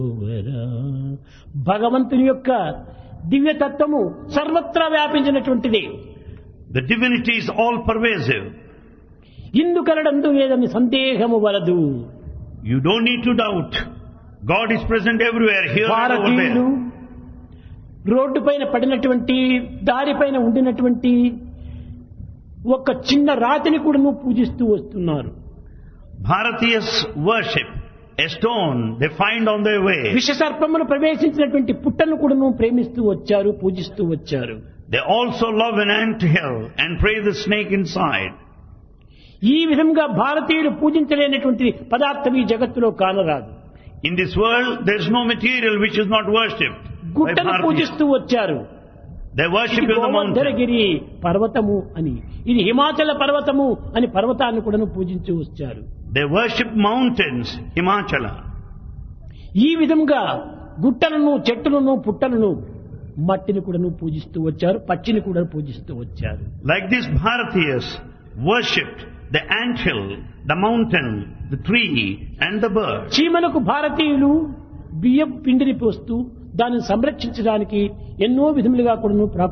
భగవంతుని యొక్క దివ్యతత్వము సర్వత్రా వ్యాపించినటువంటిది The divinity is all pervasive. ఇందుకలడందు వేదని సందేహము వలదు You don't need to doubt. God is present everywhere, here and over భారతీయులు there. రోడ్డు పైన పడినటువంటి దారిపైన ఉండినటువంటి ఒక చిన్న రాతిని కూడా పూజిస్తూ వస్తున్నారు Bharatiyas worship a stone they find on their way. విషసర్పమును ప్రవేశించినటువంటి పుట్టను కూడాను ప్రేమిస్తూ వచ్చారు పూజిస్తూ వచ్చారు They also love an ant hill and pray the snake inside. ఈ విధంగా భారతీయులు పూజించలేనటువంటి పదార్థం ఈ జగత్తులో కానరాదు In this world, there is no material which is not worshipped by గుట్టను Bharatiyas. పూజిస్తూ వచ్చారు They worship ఇది in the mountain. గోవర్ధనగిరి పర్వతము అని ఇది హిమాచల పర్వతము అని పర్వతాన్ని కూడాను పూజించి వచ్చారు They worship mountains, Himachala. ఈ విధంగా గుట్టలను చెట్టులను పుట్టలను మట్టిని కూడాను పూజిస్తూ వచ్చారు పచ్చిని కూడా పూజిస్తూ వచ్చారు Like this, Bharatiyas worshipped the ant hill, the mountain, the tree, and the bird. చీమలకు భారతీయులు బియ్యం పిండిని పోస్తూ దానిని సంరక్షించడానికి ఎన్నో విధములుగా కూడాను